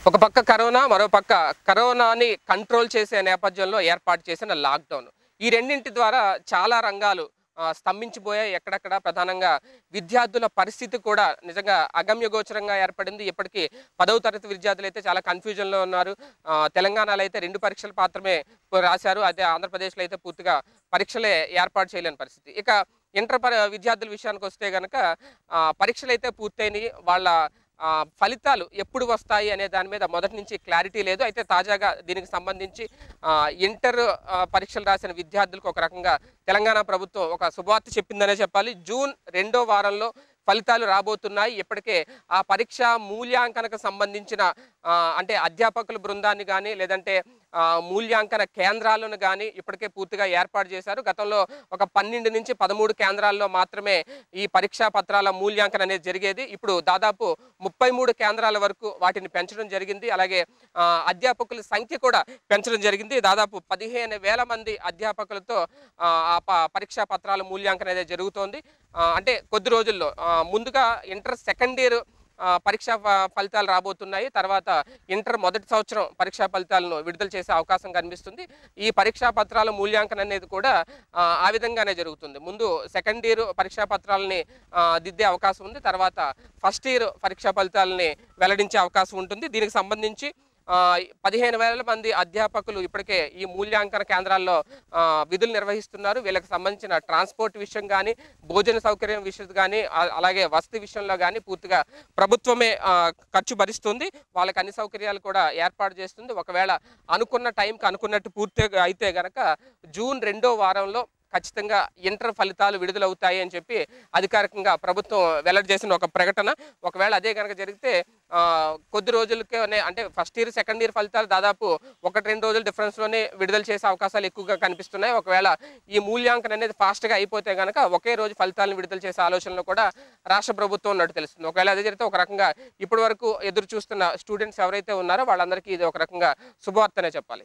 ఒక పక్క కరోనా మరో పక్క కరోనాని కంట్రోల్ చేసే నేపథ్యంలో ఏర్పాటు చేసిన లాక్డౌన్ ఈ రెండింటి ద్వారా చాలా రంగాలు ఆ, స్తంభించిపోయాయి ఎక్కడెక్కడ ప్రధానంగా విద్యార్థుల పరిస్థితి కూడా నిజంగా అగమ్యగోచరంగా ఏర్పడింది ఇప్పటికీ పదవ తరగతి విద్యార్థులు అయితే చాలా కన్ఫ్యూజన్లో ఉన్నారు ఆ, తెలంగాణలో అయితే రెండు పరీక్షలు మాత్రమే రాశారు అదే ఆంధ్రప్రదేశ్లో అయితే పూర్తిగా పరీక్షలే ఏర్పాటు చేయలేని పరిస్థితి ఇక ఇంటర్ పరి విద్యార్థుల విషయానికి వస్తే కనుక పరీక్షలు అయితే పూర్తయినాయి వాళ్ళ ఆ, ఫలితాలు ఎప్పుడు వస్తాయి అనే దాని మీద మొదటి నుంచి క్లారిటీ లేదు అయితే తాజాగా దీనికి సంబంధించి ఆ, ఇంటర్ ఆ, పరీక్షలు రాసిన విద్యార్థులకు ఒక రకంగా తెలంగాణ ప్రభుత్వం ఒక శుభవార్త చెప్పిందనే చెప్పాలి జూన్ రెండో వారంలో ఫలితాలు రాబోతున్నాయి ఇప్పటికే ఆ పరీక్ష మూల్యాంకనకు సంబంధించిన ఆ, అంటే అధ్యాపకుల బృందాన్ని కానీ లేదంటే ఆ, మూల్యాంకన కేంద్రాలను కానీ ఇప్పటికే పూర్తిగా ఏర్పాటు చేశారు గతంలో ఒక పన్నెండు నుంచి పదమూడు కేంద్రాల్లో మాత్రమే ఈ పరీక్షా పత్రాల మూల్యాంకనం అనేది జరిగేది ఇప్పుడు దాదాపు ముప్పై మూడు కేంద్రాల వరకు వాటిని పెంచడం జరిగింది అలాగే ఆ, అధ్యాపకుల సంఖ్య కూడా పెంచడం జరిగింది దాదాపు పదిహేను వేల మంది అధ్యాపకులతో ఆ, ఆ ప- పరీక్షా పత్రాల మూల్యాంకనం అనేది జరుగుతోంది ఆ, అంటే కొద్ది రోజుల్లో ఆ, ముందుగా ఇంటర్ సెకండ్ ఇయర్ ఆ, పరీక్షా ఫ- ఫలితాలు రాబోతున్నాయి తర్వాత ఇంటర్ మొదటి సంవత్సరం పరీక్షా ఫలితాలను విడుదల చేసే అవకాశం కనిపిస్తుంది ఈ పరీక్షా పత్రాల మూల్యాంకనం అనేది కూడా ఆ, ఆ విధంగానే జరుగుతుంది ముందు సెకండ్ ఇయర్ పరీక్షా పత్రాలని ఆ, దిద్దే అవకాశం ఉంది తర్వాత ఫస్ట్ ఇయర్ పరీక్షా ఫలితాలని వెల్లడించే అవకాశం ఉంటుంది దీనికి సంబంధించి ఆ, పదిహేను వేల మంది అధ్యాపకులు ఇప్పటికే ఈ మూల్యాంకన కేంద్రాల్లో ఆ, విధులు నిర్వహిస్తున్నారు వీళ్ళకి సంబంధించిన ట్రాన్స్పోర్ట్ విషయం కానీ భోజన సౌకర్యం విషయం కానీ ఆ- అలాగే వసతి విషయంలో కానీ పూర్తిగా ప్రభుత్వమే ఆ, ఖర్చు భరిస్తుంది వాళ్ళకి అన్ని సౌకర్యాలు కూడా ఏర్పాటు చేస్తుంది ఒకవేళ అనుకున్న టైంకి అనుకున్నట్టు పూర్తిగా అయితే గనక జూన్ రెండో వారంలో ఖచ్చితంగా ఇంటర్ ఫలితాలు విడుదలవుతాయి అని చెప్పి అధికారికంగా ప్రభుత్వం వెల్లడి చేసిన ఒక ప్రకటన ఒకవేళ అదే కనుక జరిగితే ఆ, కొద్ది రోజులకే అంటే ఫస్ట్ ఇయర్ సెకండ్ ఇయర్ ఫలితాలు దాదాపు ఒకటి రెండు రోజుల డిఫరెన్స్లోనే విడుదల చేసే అవకాశాలు ఎక్కువగా కనిపిస్తున్నాయి ఒకవేళ ఈ మూల్యాంకనం అనేది ఫాస్ట్గా అయిపోతే కనుక ఒకే రోజు ఫలితాలను విడుదల చేసే ఆలోచనలో కూడా రాష్ట్ర ప్రభుత్వం ఉన్నట్టు తెలుస్తుంది ఒకవేళ అదే జరిగితే ఒక రకంగా ఇప్పటి వరకు ఎదురు చూస్తున్న స్టూడెంట్స్ ఎవరైతే ఉన్నారో వాళ్ళందరికీ ఇది ఒక రకంగా శుభవార్తనే చెప్పాలి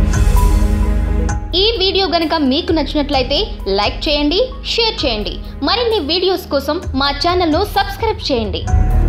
ఈ వీడియో గనక మీకు నచ్చినట్లయితే లైక్ చేయండి షేర్ చేయండి మరిన్ని వీడియోస్ కోసం మా ఛానల్ను సబ్స్క్రైబ్ చేయండి